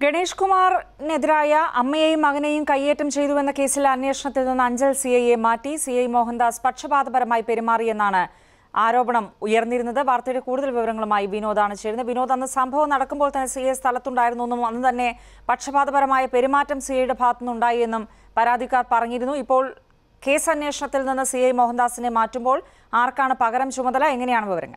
ഗണേഷ് കുമാറിനെതിരായ അമ്മയെയും മകനെയും കയ്യേറ്റം ചെയ്തുവെന്ന കേസിലെ അന്വേഷണത്തിൽ നിന്ന് അഞ്ചൽ സി ഐയെ മാറ്റി സി ഐ മോഹൻദാസ് പക്ഷപാതപരമായി പെരുമാറിയെന്നാണ് ആരോപണം ഉയർന്നിരുന്നത് വാർത്തയുടെ കൂടുതൽ വിവരങ്ങളുമായി വിനോദാണ് ചേരുന്നത് വിനോദ് അന്ന് സംഭവം നടക്കുമ്പോൾ തന്നെ സി ഐ സ്ഥലത്തുണ്ടായിരുന്നു എന്നും അന്ന് തന്നെ പക്ഷപാതപരമായ പെരുമാറ്റം സി ഐയുടെ ഭാഗത്തുനിന്നുണ്ടായി എന്നും പരാതിക്കാർ പറഞ്ഞിരുന്നു ഇപ്പോൾ കേസ് അന്വേഷണത്തിൽ നിന്ന് സി ഐ മോഹൻദാസിനെ മാറ്റുമ്പോൾ ആർക്കാണ് പകരം ചുമതല എങ്ങനെയാണ് വിവരങ്ങൾ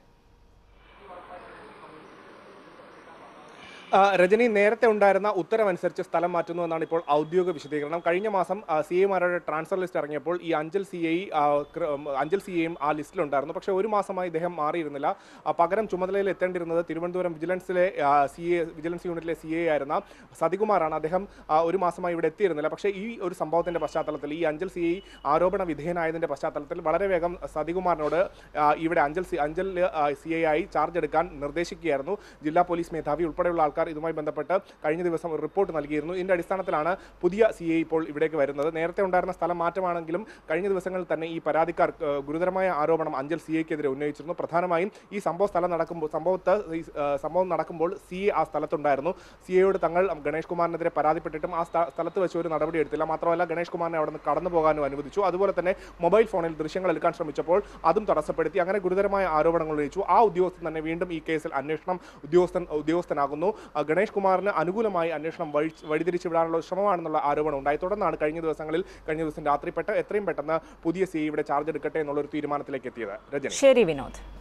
ആ, രജനി നേരത്തെ ഉണ്ടായിരുന്ന ഉത്തരവനുസരിച്ച് സ്ഥലം മാറ്റുന്നു എന്നാണ് ഇപ്പോൾ ഔദ്യോഗിക വിശദീകരണം കഴിഞ്ഞ മാസം സി എമാരുടെ ട്രാൻസ്ഫർ ലിസ്റ്റ് ഇറങ്ങിയപ്പോൾ ഈ Anchal C I Anchal C ഐയും ആ ലിസ്റ്റിലുണ്ടായിരുന്നു പക്ഷേ ഒരു മാസമായി ഇദ്ദേഹം മാറിയിരുന്നില്ല ആ, പകരം ചുമതലയിൽ എത്തേണ്ടിരുന്നത് തിരുവനന്തപുരം വിജിലൻസിലെ സി എ വിജിലൻസ് യൂണിറ്റിലെ സി എ ആയിരുന്ന സതികുമാറാണ് അദ്ദേഹം ആ, ഒരു മാസമായി ഇവിടെ എത്തിയിരുന്നില്ല പക്ഷേ ഈ ഒരു സംഭവത്തിന്റെ പശ്ചാത്തലത്തിൽ ഈ അഞ്ചൽ സി ഐ ആരോപണ വിധേയനായതിന്റെ പശ്ചാത്തലത്തിൽ വളരെ വേഗം സതികുമാറിനോട് ആ, ഇവിടെ Anchal C Anchal C I ആയി ചാർജ് എടുക്കാൻ നിർദ്ദേശിക്കുകയായിരുന്നു ജില്ലാ പോലീസ് മേധാവി ഉൾപ്പെടെയുള്ള ആൾക്കാർ ഇതുമായി ബന്ധപ്പെട്ട് കഴിഞ്ഞ ദിവസം ഒരു റിപ്പോർട്ട് നൽകിയിരുന്നു ഇതിന്റെ അടിസ്ഥാനത്തിലാണ് പുതിയ സി ഐ ഇപ്പോൾ ഇവിടേക്ക് വരുന്നത് നേരത്തെ ഉണ്ടായിരുന്ന സ്ഥലം മാറ്റമാണെങ്കിലും കഴിഞ്ഞ ദിവസങ്ങളിൽ തന്നെ ഈ പരാതിക്കാർ ഏഹ്, ഗുരുതരമായ ആരോപണം അഞ്ചൽ സി ഐക്കെതിരെ ഉന്നയിച്ചിരുന്നു പ്രധാനമായും ഈ സംഭവ സ്ഥലം നടക്കുമ്പോൾ സംഭവത്ത് ഈ, ഏഹ്, സംഭവം നടക്കുമ്പോൾ സി എ ആ സ്ഥലത്തുണ്ടായിരുന്നു സി എയോട് തങ്ങൾ ഗണേഷ് കുമാറിനെതിരെ പരാതിപ്പെട്ടിട്ടും ആ സ്ഥ- സ്ഥലത്ത് വെച്ച് ഒരു നടപടി എടുത്തില്ല മാത്രമല്ല ഗണേഷ് കുമാറിനെ അവിടെ നിന്ന് കടന്നു പോകാനും അനുവദിച്ചു അതുപോലെ തന്നെ മൊബൈൽ ഫോണിൽ ദൃശ്യങ്ങൾ എടുക്കാൻ ശ്രമിച്ചപ്പോൾ അതും തടസ്സപ്പെടുത്തി അങ്ങനെ ഗുരുതരമായ ആരോപണങ്ങൾ ഉന്നയിച്ചു ആ ഉദ്യോഗസ്ഥൻ തന്നെ വീണ്ടും ഈ കേസിൽ അന്വേഷണം ഉദ്യോഗസ്ഥൻ ഉദ്യോഗസ്ഥനാകുന്നു ആ, ഗണേഷ് കുമാറിന് അനുകൂലമായി അന്വേഷണം വഴി വഴിതിരിച്ചു വിടാനുള്ള ഒരു ശ്രമമാണെന്നുള്ള ആരോപണം ഉണ്ടായി തുടർന്നാണ് കഴിഞ്ഞ ദിവസങ്ങളിൽ കഴിഞ്ഞ ദിവസം രാത്രി പെട്ട എത്രയും പെട്ടെന്ന് പുതിയ സി ഇവിടെ ചാർജ് എടുക്കട്ടെ എന്നുള്ള ഒരു തീരുമാനത്തിലേക്ക് എത്തിയത് രജനി ശരി വിനോദ്